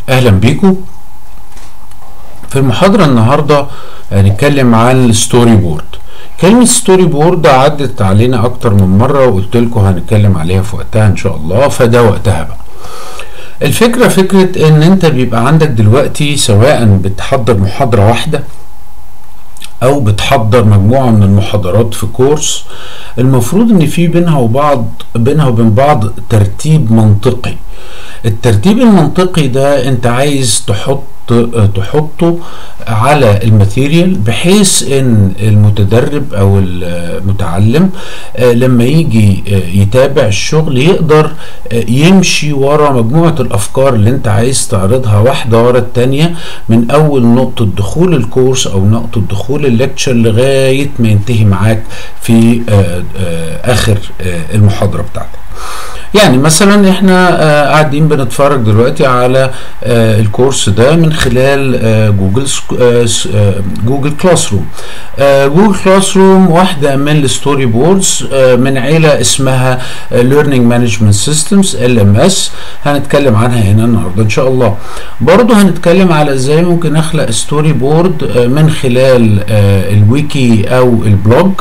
اهلا بيكم في المحاضرة النهاردة هنتكلم عن الستوري بورد كلمة ستوري بورد عدت علينا اكتر من مرة وقلت لكم هنتكلم عليها في وقتها ان شاء الله فده وقتها بقى الفكرة فكرة ان انت بيبقى عندك دلوقتي سواء بتحضر محاضرة واحدة او بتحضر مجموعة من المحاضرات في كورس المفروض ان في بينها وبعض بينها وبين بعض ترتيب منطقي الترتيب المنطقي ده انت عايز تحط تحطه على الماتيريال بحيث ان المتدرب او المتعلم لما يجي يتابع الشغل يقدر يمشي ورا مجموعة الافكار اللي انت عايز تعرضها واحدة ورا التانية من اول نقطة دخول الكورس او نقطة دخول الليكتشر لغاية ما ينتهي معاك في اخر المحاضرة بتاعتك يعني مثلا احنا قاعدين بنتفرج دلوقتي على الكورس ده من خلال جوجل جوجل كلاس روم جوجل كلاس روم واحده من الستوري بوردز من عيله اسمها ليرنينج مانجمنت سيستمز ال ام اس هنتكلم عنها هنا النهارده ان شاء الله برضه هنتكلم على ازاي ممكن نخلق ستوري بورد من خلال الويكي او البلوج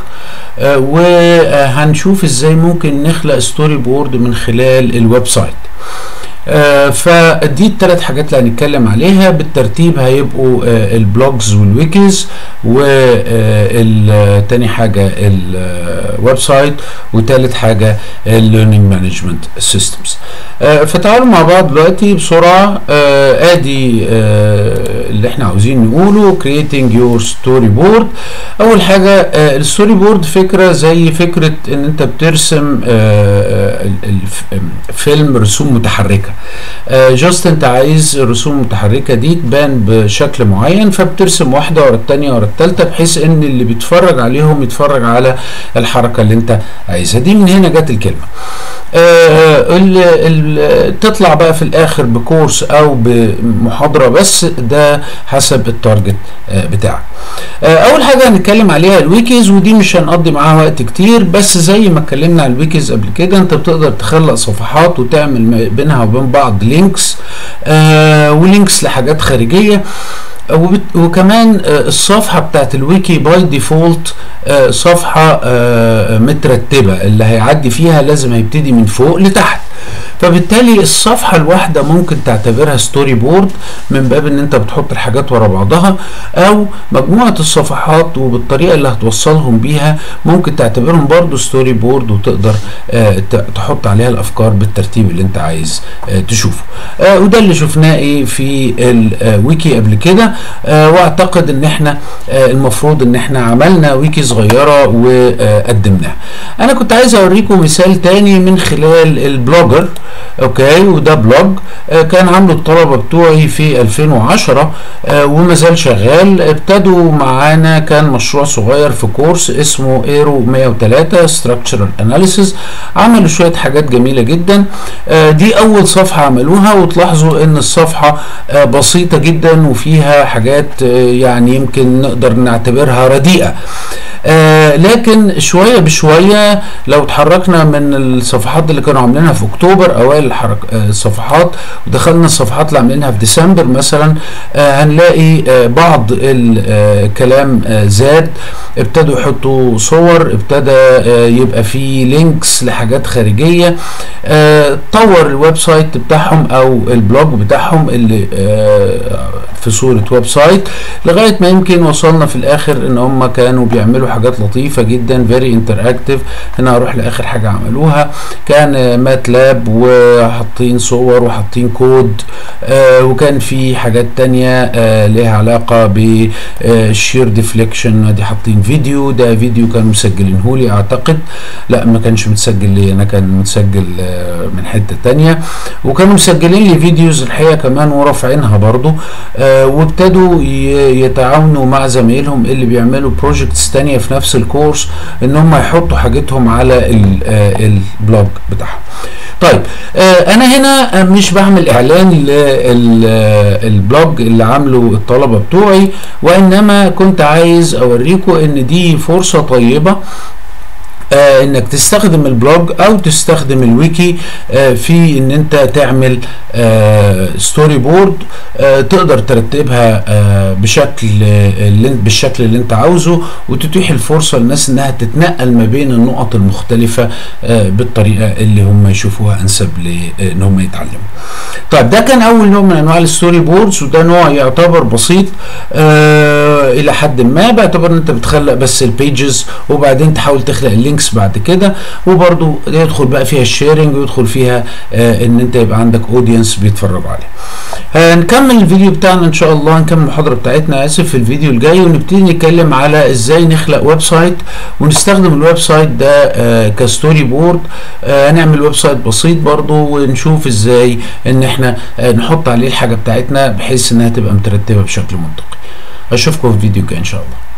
وهنشوف ازاي ممكن نخلق ستوري بورد من خلال الويب سايت آه فدي الثلاث حاجات اللي هنتكلم عليها بالترتيب هيبقوا آه البلوجز والويكيز وتاني حاجة الويب سايت وتالت حاجة الليرنينج مانجمنت سيستمز فتعالوا مع بعض دلوقتي بسرعة آه ادي اللي احنا عاوزين نقوله creating your story board اول حاجة الستوري بورد فكرة زي فكرة ان انت بترسم فيلم رسوم متحركة جاست انت عايز الرسوم المتحركه دي تبان بشكل معين فبترسم واحده ورا الثانيه ورا الثالثه بحيث ان اللي بيتفرج عليهم يتفرج على الحركه اللي انت عايزها دي من هنا جت الكلمه آه ال ال تطلع بقى في الاخر بكورس او بمحاضره بس ده حسب التارجت آه بتاعك آه اول حاجه هنتكلم عليها الويكيز ودي مش هنقضي معاها وقت كتير بس زي ما اتكلمنا عن الويكيز قبل كده انت بتقدر تخلق صفحات وتعمل بينها وبين بعض لينكس آه ولينكس لحاجات خارجيه وكمان الصفحه بتاعت الويكي باي ديفولت صفحه مترتبه اللي هيعدي فيها لازم هيبتدي من فوق لتحت فبالتالي الصفحه الواحده ممكن تعتبرها ستوري بورد من باب ان انت بتحط الحاجات ورا بعضها او مجموعه الصفحات وبالطريقه اللي هتوصلهم بيها ممكن تعتبرهم برضو ستوري بورد وتقدر تحط عليها الافكار بالترتيب اللي انت عايز تشوفه وده اللي شفناه ايه في الويكي قبل كده واعتقد ان احنا المفروض ان احنا عملنا ويكي صغيره وقدمناها انا كنت عايز اوريكم مثال تاني من خلال البلوجر اوكي وده بلوج آه كان عامله الطلبه بتوعي في 2010 آه وما زال شغال ابتدوا معانا كان مشروع صغير في كورس اسمه ايرو 103 ستراكشرال اناليسيز عملوا شويه حاجات جميله جدا آه دي اول صفحه عملوها وتلاحظوا ان الصفحه بسيطه جدا وفيها حاجات يعني يمكن نقدر نعتبرها رديئه آه لكن شويه بشويه لو اتحركنا من الصفحات اللي كانوا عاملينها في اكتوبر اوائل الحرك آه الصفحات ودخلنا الصفحات اللي عاملينها في ديسمبر مثلا آه هنلاقي آه بعض الكلام آه زاد ابتدوا يحطوا صور ابتدى آه يبقى في لينكس لحاجات خارجيه آه طور الويب سايت بتاعهم او البلوج بتاعهم اللي آه في صوره ويب سايت لغايه ما يمكن وصلنا في الاخر ان هم كانوا بيعملوا حاجات لطيفه جدا فيري انتراكتيف هنا هروح لاخر حاجه عملوها كان مات لاب وحاطين صور وحاطين كود آه وكان في حاجات تانية آه ليها علاقه بالشير ديفليكشن دي حاطين فيديو ده فيديو كانوا مسجلينه لي اعتقد لا ما كانش متسجل لي انا كان متسجل آه من حته تانية وكانوا مسجلين لي فيديوز الحقيقه كمان ورافعينها برضو آه وابتدوا يتعاونوا مع زمايلهم اللي بيعملوا بروجكتس تانية في نفس الكورس ان هم يحطوا حاجتهم على البلوج بتاعهم طيب آه انا هنا مش بعمل اعلان للبلوج اللي عامله الطلبه بتوعي وانما كنت عايز اوريكم ان دي فرصه طيبه آه انك تستخدم البلوج او تستخدم الويكي آه في ان انت تعمل آه ستوري بورد آه تقدر ترتبها آه بشكل آه اللي بالشكل اللي انت عاوزه وتتيح الفرصه للناس انها تتنقل ما بين النقط المختلفه آه بالطريقه اللي هم يشوفوها انسب لان هم يتعلموا. طيب ده كان اول نوع من انواع الستوري بوردز وده نوع يعتبر بسيط آه الى حد ما باعتبار ان انت بتخلق بس البيجز وبعدين تحاول تخلق اللينكس بعد كده وبرده يدخل بقى فيها الشيرنج ويدخل فيها آه ان انت يبقى عندك اودينس بيتفرجوا عليه. هنكمل الفيديو بتاعنا ان شاء الله هنكمل المحاضره بتاعتنا اسف في الفيديو الجاي ونبتدي نتكلم على ازاي نخلق ويب سايت ونستخدم الويب سايت ده آه كستوري بورد آه هنعمل ويب سايت بسيط برضو ونشوف ازاي ان احنا آه نحط عليه الحاجه بتاعتنا بحيث انها تبقى مترتبه بشكل منطقي اشوفكم في الفيديو الجاي ان شاء الله